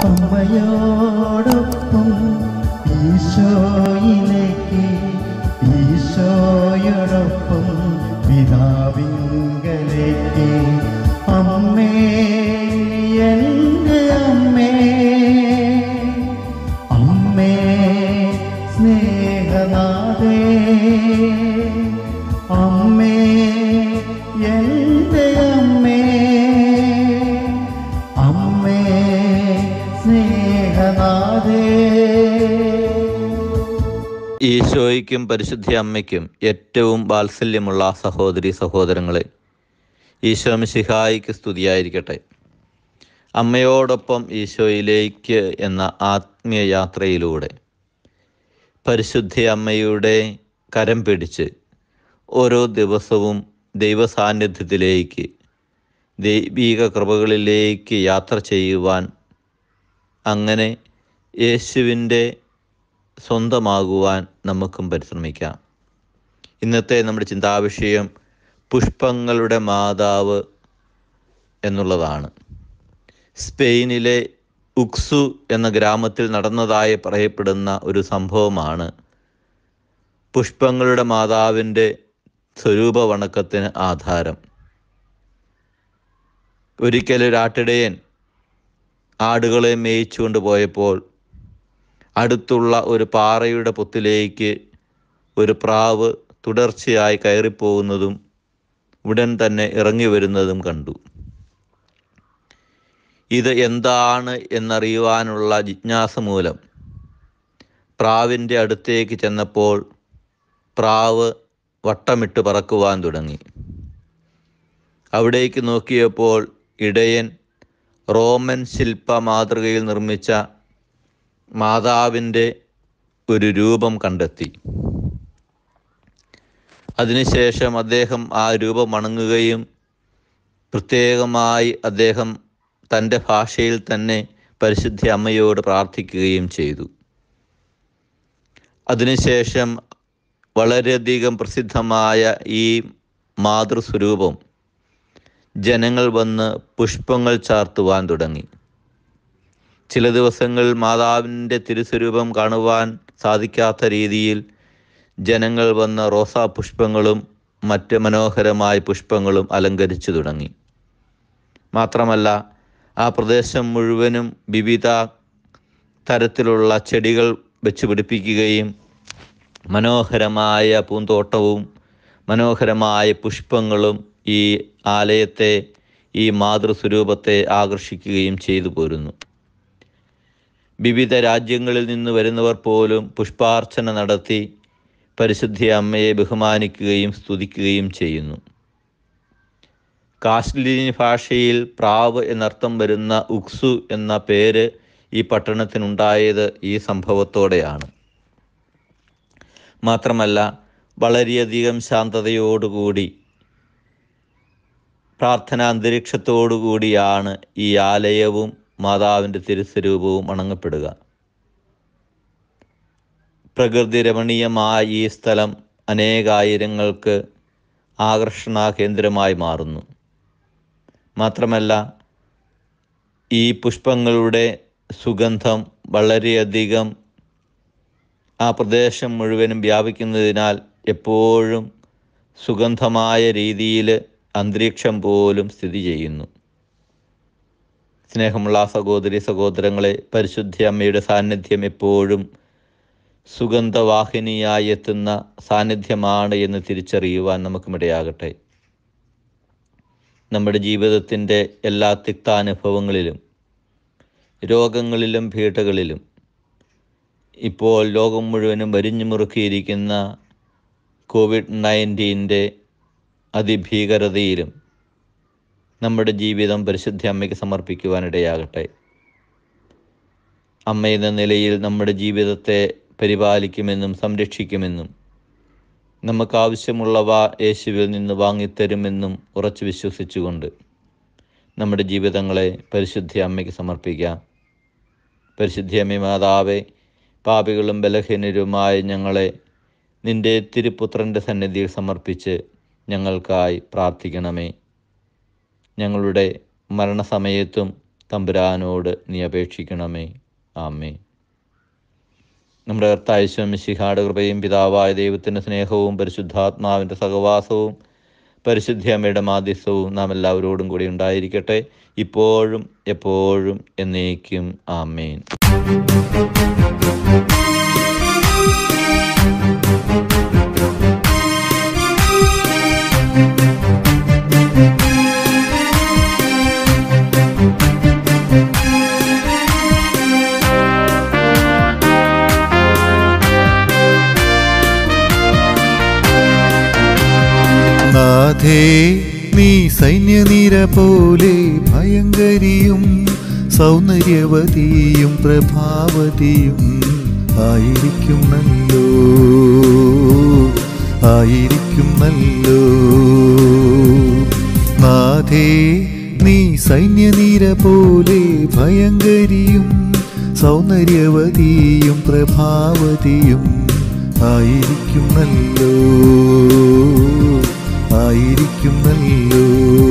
അമ്മയോടൊപ്പം ഈശോയിലേക്ക് ഈശോയോടൊപ്പം പിതാവിങ്കലേക്ക് അമ്മേ എൻ്റെ അമ്മേ അമ്മേ സ്നേഹനാഥേ അമ്മേ എൻ്റെ അമ്മേ അമ്മേ സ്നേഹനാഥേ ഈശോയ്ക്കും പരിശുദ്ധ അമ്മയ്ക്കും ഏറ്റവും വാത്സല്യമുള്ള സഹോദരി സഹോദരങ്ങളെ ഈശോ മിശിഹായിക്ക് സ്തുതിയായിരിക്കട്ടെ അമ്മയോടൊപ്പം ഈശോയിലേക്ക് എന്ന ആത്മീയ യാത്രയിലൂടെ പരിശുദ്ധ അമ്മയുടെ കരം പിടിച്ച് ഓരോ ദിവസവും ദൈവസാന്നിധ്യത്തിലേക്ക് ദൈവീക കൃപകളിലേക്ക് യാത്ര ചെയ്യുവാൻ അങ്ങനെ യേശുവിൻ്റെ സ്വന്തമാകുവാൻ നമുക്കും പരിശ്രമിക്കാം ഇന്നത്തെ നമ്മുടെ ചിന്താവിഷയം പുഷ്പങ്ങളുടെ മാതാവ് എന്നുള്ളതാണ് സ്പെയിനിലെ ഉക്സു എന്ന ഗ്രാമത്തിൽ നടന്നതായി പറയപ്പെടുന്ന ഒരു സംഭവമാണ് പുഷ്പങ്ങളുടെ മാതാവിൻ്റെ സ്വരൂപ വണക്കത്തിന് ആധാരം ഒരിക്കലൊരു ആട്ടിടയൻ ആടുകളെ മേയിച്ചുകൊണ്ട് പോയപ്പോൾ അടുത്തുള്ള ഒരു പാറയുടെ പൊത്തിലേക്ക് ഒരു പ്രാവ് തുടർച്ചയായി കയറിപ്പോകുന്നതും ഉടൻ തന്നെ ഇറങ്ങി വരുന്നതും കണ്ടു ഇത് എന്താണ് എന്നറിയുവാനുള്ള ജിജ്ഞാസ മൂലം പ്രാവിൻ്റെ അടുത്തേക്ക് ചെന്നപ്പോൾ പ്രാവ് വട്ടമിട്ട് പറക്കുവാൻ തുടങ്ങി അവിടേക്ക് നോക്കിയപ്പോൾ ഇടയൻ റോമൻ ശില്പ മാതൃകയിൽ നിർമ്മിച്ച മാതാവിൻ്റെ ഒരു രൂപം കണ്ടെത്തി അതിനുശേഷം അദ്ദേഹം ആ രൂപം വണങ്ങുകയും പ്രത്യേകമായി അദ്ദേഹം തൻ്റെ ഭാഷയിൽ തന്നെ പരിശുദ്ധ അമ്മയോട് പ്രാർത്ഥിക്കുകയും ചെയ്തു അതിനുശേഷം വളരെയധികം പ്രസിദ്ധമായ ഈ മാതൃസ്വരൂപം ജനങ്ങൾ വന്ന് പുഷ്പങ്ങൾ ചാർത്തുവാൻ തുടങ്ങി ചില ദിവസങ്ങൾ മാതാവിൻ്റെ തിരുസ്വരൂപം കാണുവാൻ സാധിക്കാത്ത രീതിയിൽ ജനങ്ങൾ വന്ന് റോസാ പുഷ്പങ്ങളും മറ്റ് മനോഹരമായ പുഷ്പങ്ങളും അലങ്കരിച്ചു തുടങ്ങി മാത്രമല്ല ആ പ്രദേശം മുഴുവനും വിവിധ തരത്തിലുള്ള ചെടികൾ വെച്ച് പിടിപ്പിക്കുകയും മനോഹരമായ പൂന്തോട്ടവും മനോഹരമായ പുഷ്പങ്ങളും ഈ ആലയത്തെ ഈ മാതൃസ്വരൂപത്തെ ആകർഷിക്കുകയും ചെയ്തു പോരുന്നു വിവിധ രാജ്യങ്ങളിൽ നിന്ന് വരുന്നവർ പോലും പുഷ്പാർച്ചന നടത്തി പരിശുദ്ധ അമ്മയെ ബഹുമാനിക്കുകയും സ്തുതിക്കുകയും ചെയ്യുന്നു കാശ്ലീനി ഭാഷയിൽ പ്രാവ് എന്നർത്ഥം വരുന്ന ഉക്സു എന്ന പേര് ഈ പട്ടണത്തിനുണ്ടായത് ഈ സംഭവത്തോടെയാണ് മാത്രമല്ല വളരെയധികം ശാന്തതയോടുകൂടി പ്രാർത്ഥനാ അന്തരീക്ഷത്തോടുകൂടിയാണ് ഈ ആലയവും മാതാവിൻ്റെ തിരുസ്വരൂപവും വണങ്ങപ്പെടുക പ്രകൃതി രമണീയമായ ഈ സ്ഥലം അനേകായിരങ്ങൾക്ക് ആകർഷണ കേന്ദ്രമായി മാറുന്നു മാത്രമല്ല ഈ പുഷ്പങ്ങളുടെ സുഗന്ധം വളരെയധികം ആ പ്രദേശം മുഴുവനും വ്യാപിക്കുന്നതിനാൽ എപ്പോഴും സുഗന്ധമായ രീതിയിൽ അന്തരീക്ഷം പോലും സ്ഥിതി ചെയ്യുന്നു സ്നേഹമുള്ള സഹോദരി സഹോദരങ്ങളെ പരിശുദ്ധ അമ്മയുടെ സാന്നിധ്യം എപ്പോഴും സുഗന്ധവാഹിനിയായി എത്തുന്ന സാന്നിധ്യമാണ് എന്ന് തിരിച്ചറിയുവാൻ നമുക്കുമിടയാകട്ടെ നമ്മുടെ ജീവിതത്തിൻ്റെ എല്ലാ തിക്താനുഭവങ്ങളിലും രോഗങ്ങളിലും പീഠകളിലും ഇപ്പോൾ ലോകം മുഴുവനും വരിഞ്ഞു മുറുക്കിയിരിക്കുന്ന കോവിഡ് നയൻറ്റീൻ്റെ അതിഭീകരതയിലും നമ്മുടെ ജീവിതം പരിശുദ്ധ അമ്മയ്ക്ക് സമർപ്പിക്കുവാനിടയാകട്ടെ അമ്മ എന്ന നിലയിൽ നമ്മുടെ ജീവിതത്തെ പരിപാലിക്കുമെന്നും സംരക്ഷിക്കുമെന്നും നമുക്ക് ആവശ്യമുള്ളവ യേശുവിൽ നിന്ന് വാങ്ങിത്തരുമെന്നും ഉറച്ചു വിശ്വസിച്ചുകൊണ്ട് നമ്മുടെ ജീവിതങ്ങളെ പരിശുദ്ധ അമ്മയ്ക്ക് സമർപ്പിക്കാം പരിശുദ്ധ അമ്മ മാതാവേ പാപികളും ബലഹീനരുമായ ഞങ്ങളെ നിന്റെ തിരുപുത്രൻ്റെ സന്നിധിയിൽ സമർപ്പിച്ച് ഞങ്ങൾക്കായി പ്രാർത്ഥിക്കണമേ ഞങ്ങളുടെ മരണസമയത്തും തമ്പുരാനോട് നീ അപേക്ഷിക്കണമേ ആമേ നമ്മുടെ കർത്താവശ്വം മിശിഹാട് കൃപയും പിതാവായ ദൈവത്തിൻ്റെ സ്നേഹവും പരിശുദ്ധാത്മാവിൻ്റെ സഹവാസവും പരിശുദ്ധ അമ്മയുടെ മാധ്യസ്ഥവും നാം എല്ലാവരോടും കൂടി ഉണ്ടായിരിക്കട്ടെ ഇപ്പോഴും എപ്പോഴും എന്നേക്കും ആമേൻ നാഥേ നീ സൈന്യനിര പോലെ ഭയങ്കരിയും സൗന്ദര്യവതിയും പ്രഭാവതിയും ആയിരിക്കും നല്ലോ ആയിരിക്കും നല്ലോ നാഥേ നീ സൈന്യനിര പോലെ ഭയങ്കരിയും സൗന്ദര്യവതിയും പ്രഭാവതിയും ആയിരിക്കും നല്ലോ ആയിരിക്കും നല്ലോ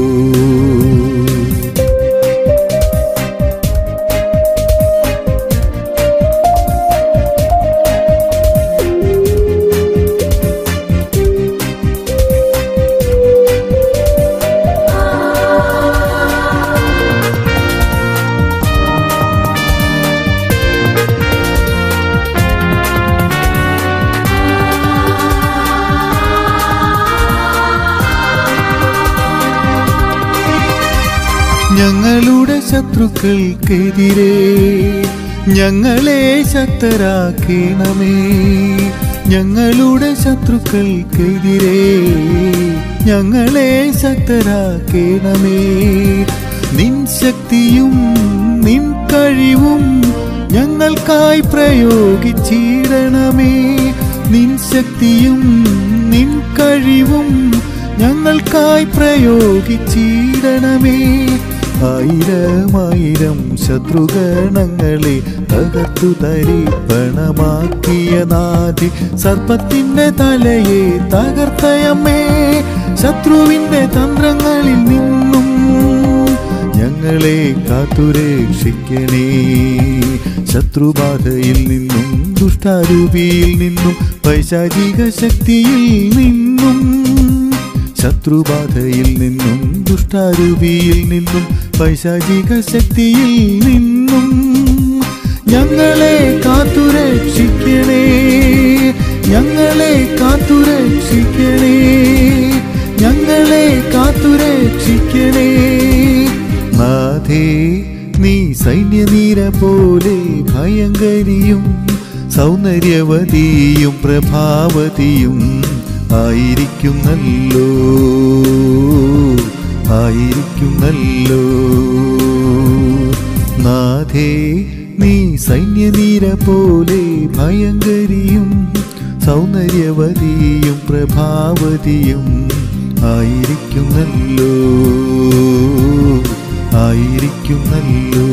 ഞങ്ങളുടെ ശത്രുക്കൾക്കെതിരെ ഞങ്ങളെ ശക്തരാക്കണമേ ഞങ്ങളുടെ ശത്രുക്കൾക്കെതിരെ ഞങ്ങളെ ശക്തരാക്കണമേ നിൻ ശക്തിയും നിൻ കഴിവും ഞങ്ങൾക്കായി പ്രയോഗിച്ചിടണമേ നിൻ ശക്തിയും നിൻ കഴിവും ഞങ്ങൾക്കായി പ്രയോഗിച്ചിടണമേ ആയിരമായിരം ശത്രുഗണങ്ങളെ തകർത്തു തരിപ്പണമാക്കിയ നാഥി സർപ്പത്തിന്റെ തലയെ തകർത്തയമ്മേ ശത്രുവിന്റെ തന്ത്രങ്ങളിൽ നിന്നും ഞങ്ങളെ കാത്തുരക്ഷിക്കണേ ശത്രുബാധയിൽ നിന്നും ദുഷ്ടാരൂപിയിൽ നിന്നും പൈശാചിക ശക്തിയിൽ നിന്നും ശത്രുബാധയിൽ നിന്നും ദുഷ്ടാരൂപിയിൽ നിന്നും പൈശാചിക ശക്തിയിൽ നിന്നും ഞങ്ങളെ കാത്തുരക്ഷിക്കണേ ഞങ്ങളെ കാത്തുരക്ഷിക്കണേ ഞങ്ങളെ കാത്തുരക്ഷിക്കണേ നാഥേ നീ സൈന്യനീര പോലെ ഭയങ്കരിയും സൗന്ദര്യവതിയും പ്രഭാവതിയും ആയിരിക്കും നല്ലോ ആയിരിക്കും നല്ലോ നാഥേ നീ സൈന്യനീര പോലെ ഭയങ്കരിയും സൗന്ദര്യവതിയും പ്രഭാവതിയും ആയിരിക്കും നല്ലോ ആയിരിക്കും നല്ലോ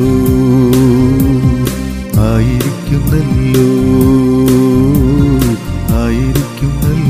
ആയിരിക്കും നല്ലോ ആയിരിക്കും നല്ലോ